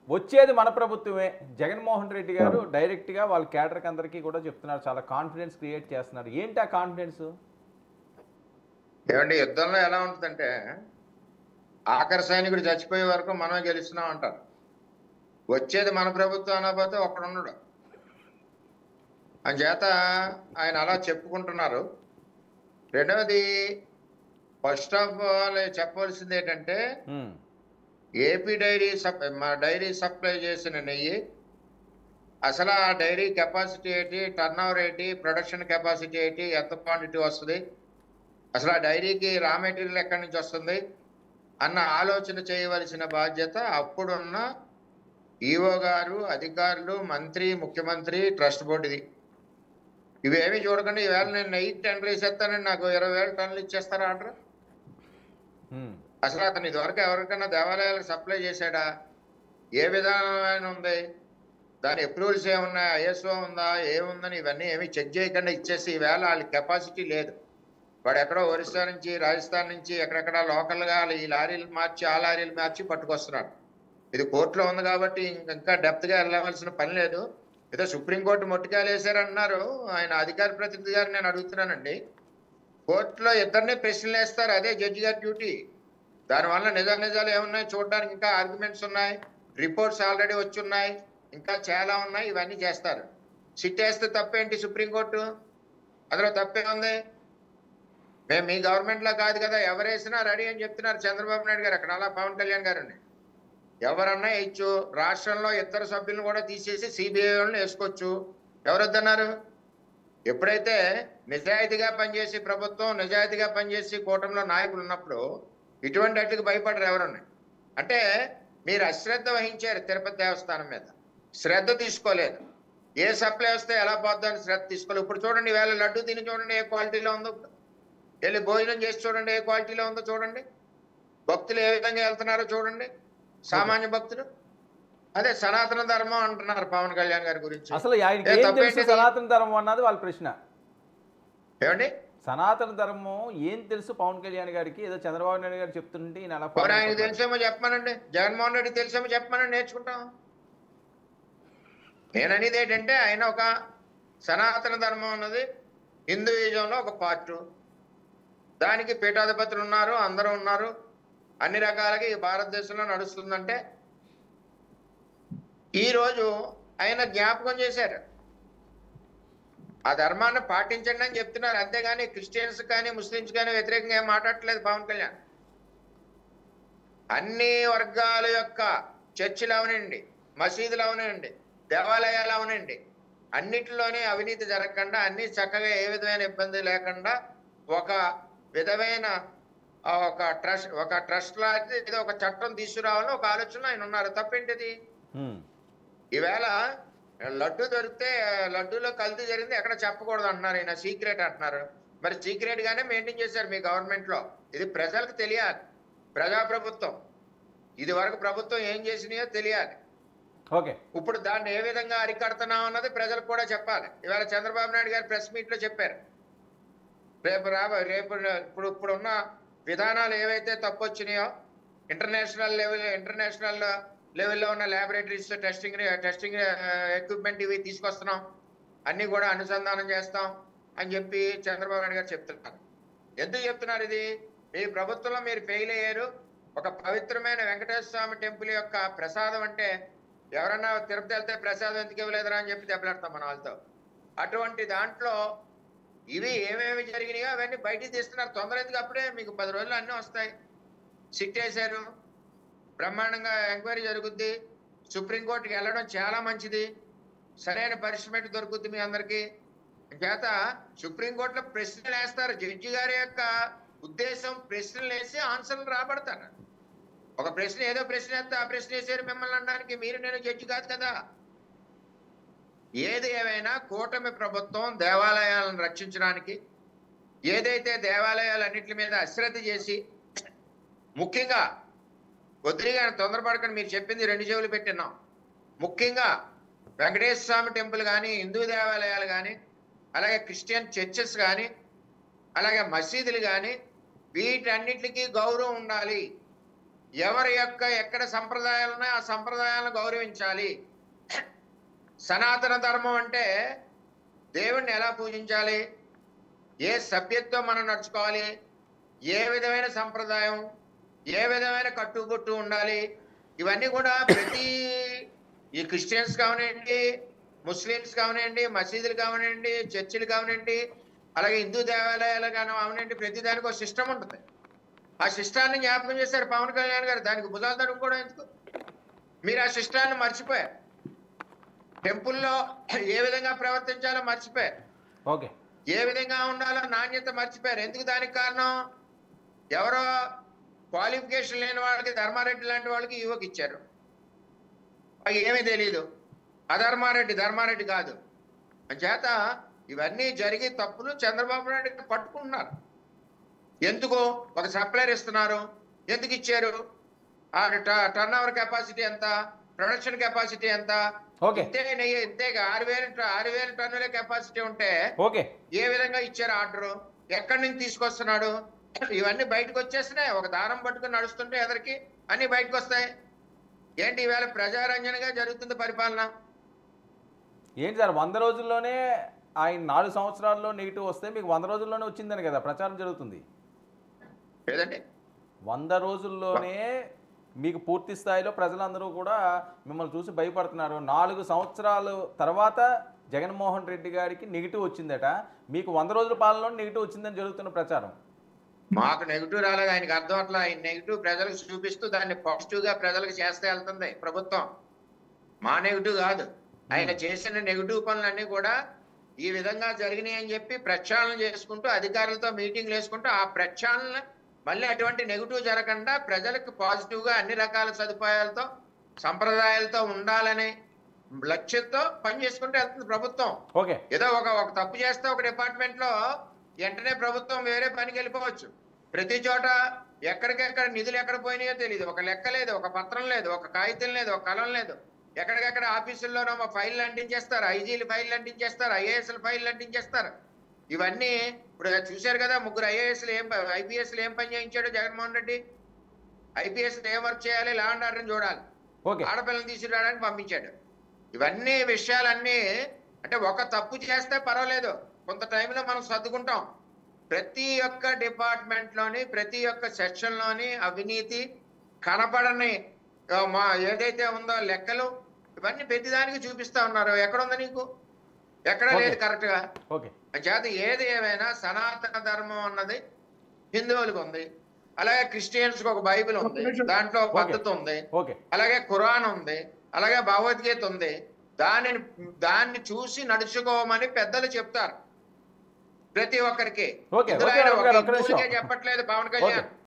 వచ్చేది మన ప్రభుత్వమే జగన్మోహన్ రెడ్డి గారు డైరెక్ట్గా వాళ్ళ క్యాడర్కి అందరికీ కూడా చెప్తున్నారు చాలా కాన్ఫిడెన్స్ క్రియేట్ చేస్తున్నారు ఏంటి ఆ కాన్ఫిడెన్స్ ఏమండి యుద్ధంలో ఎలా ఉంటుందంటే ఆఖరి సైనికుడు చచ్చిపోయే వరకు మనమే గెలుస్తున్నాం అంటారు వచ్చేది మన ప్రభుత్వం అనకపోతే ఒకడు ఉండడు చేత ఆయన అలా చెప్పుకుంటున్నారు రెండవది ఫస్ట్ ఆఫ్ ఆల్ చెప్పవలసింది ఏంటంటే ఏపీ డైరీ సప్ మా డైరీ సప్లై చేసిన నెయ్యి అసలు ఆ డైరీ కెపాసిటీ ఏంటి టర్న్ ఓవర్ ఏంటి ప్రొడక్షన్ కెపాసిటీ ఏంటి ఎంత క్వాంటిటీ వస్తుంది అసలు ఆ డైరీకి రా మెటీరియల్ ఎక్కడి నుంచి వస్తుంది అన్న ఆలోచన చేయవలసిన బాధ్యత అప్పుడున్న ఈఓ గారు అధికారులు మంత్రి ముఖ్యమంత్రి ట్రస్ట్ బోర్డుది ఇవేమి చూడకుండా ఈవేళ నేను నెయ్యి టెండర్ వేసేస్తానండి నాకు ఇరవై వేల టన్నులు ఇచ్చేస్తారా ఆర్డర్ అసలు అతను ఇదివరకు ఎవరికైనా దేవాలయాలకు సప్లై చేశాడా ఏ విధానమైన ఉంది దాని అప్రూవల్స్ ఏమున్నాయి ఐఎస్ఓ ఉందా ఏముందని ఇవన్నీ ఏమి చెక్ చేయకుండా ఇచ్చేసి ఈవేళ వాళ్ళ కెపాసిటీ లేదు వాడు ఎక్కడో ఒరిస్సా నుంచి రాజస్థాన్ నుంచి ఎక్కడెక్కడ లోకల్గా ఈ లారీలు మార్చి ఆ లారీలు మార్చి పట్టుకొస్తున్నాడు ఇది కోర్టులో ఉంది కాబట్టి ఇంక- ఇంకా డెప్త్గా వెళ్ళవలసిన పని లేదు ఏదో సుప్రీంకోర్టు మొట్టికాయలు వేశారన్నారు ఆయన అధికార ప్రతినిధి గారు నేను అడుగుతున్నానండి కోర్టులో ఇద్దరిని ప్రశ్నలు వేస్తారు అదే జడ్జి గారి డ్యూటీ దానివల్ల నిజ నిజాలు ఏమున్నాయి చూడడానికి ఇంకా ఆర్గ్యుమెంట్స్ ఉన్నాయి రిపోర్ట్స్ ఆల్రెడీ వచ్చి ఉన్నాయి ఇంకా చాలా ఉన్నాయి ఇవన్నీ చేస్తారు సిట్ వేస్తే తప్పేంటి సుప్రీంకోర్టు అందులో తప్పే ఉంది మేము మీ గవర్నమెంట్ లో కాదు కదా ఎవరేసినా రెడీ అని చెప్తున్నారు చంద్రబాబు నాయుడు గారు అక్కడ అలా పవన్ కళ్యాణ్ గారండి ఎవరన్నా ఇచ్చు రాష్ట్రంలో ఇద్దరు సభ్యులను కూడా తీసేసి సిబిఐ వాళ్ళని వేసుకోవచ్చు ఎవరొద్దన్నారు ఎప్పుడైతే నిజాయితీగా పనిచేసి ప్రభుత్వం నిజాయితీగా పనిచేసి కూటమిలో నాయకులు ఉన్నప్పుడు ఇటువంటి వాటికి భయపడరు ఎవరన్నా అంటే మీరు అశ్రద్ధ వహించారు తిరుపతి దేవస్థానం మీద శ్రద్ధ తీసుకోలేదు ఏ సప్లై వస్తే ఎలా పోద్దని శ్రద్ధ తీసుకోలేదు ఇప్పుడు చూడండి వేళ లడ్డు తిని చూడండి ఏ క్వాలిటీలో ఉందో వెళ్ళి భోజనం చేసి చూడండి ఏ క్వాలిటీలో ఉందో చూడండి భక్తులు ఏ విధంగా వెళ్తున్నారో చూడండి సామాన్య భక్తులు అదే సనాతన ధర్మం అంటున్నారు పవన్ కళ్యాణ్ గారి గురించి అసలు ఆయనకి ఏ ఏం తప్పేంటి తెలుసు అది? సనాతన ధర్మం అన్నది వాళ్ళ ప్రశ్న ఏమండి సనాతన ధర్మం ఏం తెలుసు పవన్ కళ్యాణ్ గారికి ఏదో చంద్రబాబు నాయుడు గారు చెప్తుంటే ఈయన అలా పోనీ ఆయనకు follow తెలిసేమో చెప్పమనండి జగన్మోహన్ రెడ్డి తెలిసేమో చెప్పమనండి నేర్చుకుంటాం నేను అనేది ఏంటంటే ఆయన ఒక సనాతన ధర్మం అన్నది హిందూయిజంలో ఒక పార్ట్ దానికి పీఠాధిపతులు ఉన్నారు అందరూ ఉన్నారు అన్ని రకాలుగా ఈ భారతదేశంలో నడుస్తుందంటే ఈరోజు ఆయన జ్ఞాపకం చేశారు ఆ ధర్మాన్ని పాటించండి అని చెప్తున్నారు అంతేగాని క్రిస్టియన్స్ కానీ ముస్లిమ్స్ కానీ వ్యతిరేకంగా ఏం మాట్లాడట్లేదు పవన్ కళ్యాణ్ అన్ని వర్గాల యొక్క చర్చిలు అవనండి మసీదులు అవనండి దేవాలయాలు అవనండి అన్నిటిలోనే అవినీతి జరగకుండా అన్ని చక్కగా ఏ విధమైన ఇబ్బంది లేకుండా ఒక విధమైన ఆ, ఒక ట్రస్ట్ ఒక ట్రస్ట్ లాంటి ఏదో ఒక చట్టం తీసుకురావాలని ఒక ఆలోచన ఆయన ఉన్నారు తప్పేంటిది హ్మ్. ఈవేళ లడ్డు దొరికితే లడ్డూలో కల్తీ జరిగింది ఎక్కడ చెప్పకూడదు అంటున్నారు ఈయన సీక్రెట్ అంటున్నారు మరి సీక్రెట్ గానే మెయింటైన్ చేశారు మీ గవర్నమెంట్ లో ఇది ప్రజలకు తెలియాలి ప్రజాప్రభుత్వం ఇది వరకు ప్రభుత్వం ఏం చేసినాయో తెలియాలి ఓకే ఇప్పుడు దాన్ని ఏ విధంగా అరికడుతున్నాం అన్నది ప్రజలకు కూడా చెప్పాలి ఇవాళ చంద్రబాబు నాయుడు గారు ప్రెస్ మీట్ లో చెప్పారు రేపు రాబో రేపు ఇప్పుడు ఇప్పుడున్న విధానాలు ఏవైతే తప్పు వచ్చినాయో ఇంటర్నేషనల్ లెవెల్ ఇంటర్నేషనల్ లెవెల్లో ఉన్న ల్యాబొరేటరీస్ టెస్టింగ్ టెస్టింగ్ ఎక్విప్మెంట్ ఇవి తీసుకొస్తున్నాం అన్ని కూడా అనుసంధానం చేస్తాం అని చెప్పి చంద్రబాబు నాయుడు గారు చెప్తున్నారు ఎందుకు చెప్తున్నారు ఇది మీ ప్రభుత్వంలో మీరు ఫెయిల్ అయ్యారు ఒక పవిత్రమైన వెంకటేశ్వర స్వామి టెంపుల్ యొక్క ప్రసాదం అంటే ఎవరన్నా తిరుపతి వెళ్తే ప్రసాదం ఎందుకు ఇవ్వలేదురా అని చెప్పి దెబ్బలాడతాం మన వాళ్ళతో అటువంటి దాంట్లో ఇవి ఏమేమి జరిగినాయో అవన్నీ బయటికి తీస్తున్నారు తొందర ఎందుకు అప్పుడే మీకు పది రోజులు అన్నీ వస్తాయి సిట్ వేశారు బ్రహ్మాండంగా ఎంక్వైరీ జరుగుద్ది సుప్రీంకోర్టుకి వెళ్ళడం చాలా మంచిది సరైన పనిష్మెంట్ దొరుకుద్ది మీ అందరికీ చేత సుప్రీంకోర్టులో ప్రశ్నలు వేస్తారు జడ్జి గారి యొక్క ఉద్దేశం ప్రశ్నలు వేసి ఆన్సర్లు రాబడతారు ఒక ప్రశ్న ఏదో ప్రశ్న వేస్తే ఆ ప్రశ్న వేసారు మిమ్మల్ని అనడానికి మీరు నేను జడ్జి కాదు కదా ఏది ఏమైనా కూటమి ప్రభుత్వం దేవాలయాలను రక్షించడానికి ఏదైతే దేవాలయాలన్నింటి మీద అశ్రద్ధ చేసి ముఖ్యంగా వదిలిగా తొందరపడకండి మీరు చెప్పింది రెండు చెవులు పెట్టినాం ముఖ్యంగా వెంకటేశ్వర స్వామి టెంపుల్ కానీ హిందూ దేవాలయాలు కానీ అలాగే క్రిస్టియన్ చర్చెస్ కానీ అలాగే మసీదులు కానీ వీటన్నిటికీ గౌరవం ఉండాలి ఎవరి యొక్క ఎక్కడ సంప్రదాయాలు ఉన్నాయో ఆ సంప్రదాయాలను గౌరవించాలి సనాతన ధర్మం అంటే దేవుణ్ణి ఎలా పూజించాలి ఏ సభ్యత్వం మనం నడుచుకోవాలి ఏ విధమైన సంప్రదాయం ఏ విధమైన కట్టుబొట్టు ఉండాలి ఇవన్నీ కూడా ప్రతి ఈ క్రిస్టియన్స్ కావనండి ముస్లిమ్స్ కావనండి మసీదులు కావనండి చర్చిలు కావనండి అలాగే హిందూ దేవాలయాలు కానీ అవనండి ప్రతి దానికి ఒక సిస్టమ్ ఉంటుంది ఆ శిష్టాన్ని జ్ఞాపకం చేశారు పవన్ కళ్యాణ్ గారు దానికి భుజాలు తడుపుకోవడం ఎందుకు మీరు ఆ శిష్టాన్ని మర్చిపోయారు టెంపుల్లో ఏ విధంగా ప్రవర్తించాలో మర్చిపోయారు ఓకే ఏ విధంగా ఉండాలో నాణ్యత మర్చిపోయారు ఎందుకు దానికి కారణం ఎవరో క్వాలిఫికేషన్ లేని వాళ్ళకి ధర్మారెడ్డి లాంటి వాళ్ళకి యువకి ఇచ్చారు అది ఏమీ తెలియదు అధర్మారెడ్డి ధర్మారెడ్డి కాదు చేత ఇవన్నీ జరిగి తప్పులు చంద్రబాబు నాయుడు పట్టుకుంటున్నారు ఎందుకు ఒక సప్లైర్ ఇస్తున్నారు ఎందుకు ఇచ్చారు ఆ టర్న్ ఓవర్ కెపాసిటీ ఎంత ప్రొడక్షన్ కెపాసిటీ ఎంత ఓకే ఇంతే నెయ్యి ఇంతేగా ఆరు వేల ఆరు వేల టన్నుల కెపాసిటీ ఉంటే ఓకే ఏ విధంగా ఇచ్చారు ఆర్డర్ ఎక్కడి నుంచి తీసుకొస్తున్నాడు ఇవన్నీ బయటకు వచ్చేస్తున్నాయి ఒక దారం పట్టుకుని నడుస్తుంటే ఎదరికి అన్ని బయటకు వస్తాయి ఏంటి ఈవేళ ప్రజారంజనగా జరుగుతుంది పరిపాలన ఏంటి సార్ వంద రోజుల్లోనే ఆయన నాలుగు సంవత్సరాల్లో నెగిటివ్ వస్తే మీకు వంద రోజుల్లోనే వచ్చిందని కదా ప్రచారం జరుగుతుంది లేదండి వంద రోజుల్లోనే మీకు పూర్తి స్థాయిలో ప్రజలందరూ కూడా మిమ్మల్ని చూసి భయపడుతున్నారు నాలుగు సంవత్సరాలు తర్వాత జగన్మోహన్ రెడ్డి గారికి నెగిటివ్ వచ్చిందట మీకు వంద రోజుల పాలనలో నెగిటివ్ వచ్చిందని జరుగుతున్న ప్రచారం మాకు నెగిటివ్ రాలేదు ఆయనకి అర్థం అట్లా ఆయన నెగిటివ్ ప్రజలకు చూపిస్తూ దాన్ని పాజిటివ్ గా ప్రజలకు చేస్తే వెళ్తుంది ప్రభుత్వం మా నెగిటివ్ కాదు ఆయన చేసిన నెగిటివ్ పనులన్నీ కూడా ఈ విధంగా జరిగినాయి అని చెప్పి ప్రక్షాళన చేసుకుంటూ అధికారులతో మీటింగ్లు వేసుకుంటూ ఆ ప్రక్షాళన మళ్ళీ అటువంటి నెగిటివ్ జరగకుండా ప్రజలకు పాజిటివ్ గా అన్ని రకాల సదుపాయాలతో సంప్రదాయాలతో ఉండాలనే లక్ష్యంతో పని చేసుకుంటూ వెళ్తుంది ప్రభుత్వం ఓకే ఏదో ఒక ఒక తప్పు చేస్తే ఒక డిపార్ట్మెంట్ లో వెంటనే ప్రభుత్వం వేరే పనికి వెళ్ళిపోవచ్చు ప్రతి చోట ఎక్కడికెక్కడ నిధులు ఎక్కడ పోయినాయో తెలియదు ఒక లెక్క లేదు ఒక పత్రం లేదు ఒక కాగితం లేదు ఒక కలం లేదు ఎక్కడికెక్కడ ఆఫీసుల్లోనో ఫైల్ అంటించేస్తారు ఐజీలు ఫైల్ అంటించేస్తారు ఐఏఎస్లు ఫైల్ అంటించేస్తారు ఇవన్నీ ఇప్పుడు చూశారు కదా ముగ్గురు ఐఏఎస్లు ఏం ఐపీఎస్లు ఏం పని చేయించాడు జగన్మోహన్ రెడ్డి ఐపీఎస్ ఏం వర్క్ చేయాలి లా అండ్ ఆర్డర్ చూడాలి ఓకే ఆడపిల్లని తీసుకురావడానికి పంపించాడు ఇవన్నీ విషయాలన్నీ అంటే ఒక తప్పు చేస్తే పర్వాలేదు కొంత టైంలో మనం సర్దుకుంటాం ప్రతి ఒక్క డిపార్ట్మెంట్ లోని ప్రతి ఒక్క సెక్షన్ లోని అవినీతి కనపడని ఆ, మా ఏదైతే ఉందో లెక్కలు ఇవన్నీ ప్రతిదానికి చూపిస్తా ఉన్నారు ఎక్కడ ఉంది నీకు ఎక్కడ లేదు Okay. కరెక్ట్ గా ఓకే చేత ఏది ఏమైనా సనాతన ధర్మం అన్నది హిందువులకు ఉంది అలాగే క్రిస్టియన్స్ కి ఒక బైబిల్ ఉంది దాంట్లో ఒక పద్ధతి ఉంది ఓకే అలాగే ఖురాన్ ఉంది అలాగే భగవద్గీత ఉంది దానిని దాన్ని చూసి నడుచుకోమని పెద్దలు చెప్తారు ప్రతి ఒక్కరికి ఓకే, ఇందులో ఓకే, ఆయన రామ్ ఒక గారు, ఒక్క నిమిషం. హిందువులకే చెప్పట్లేదు పవన్ కళ్యాణ్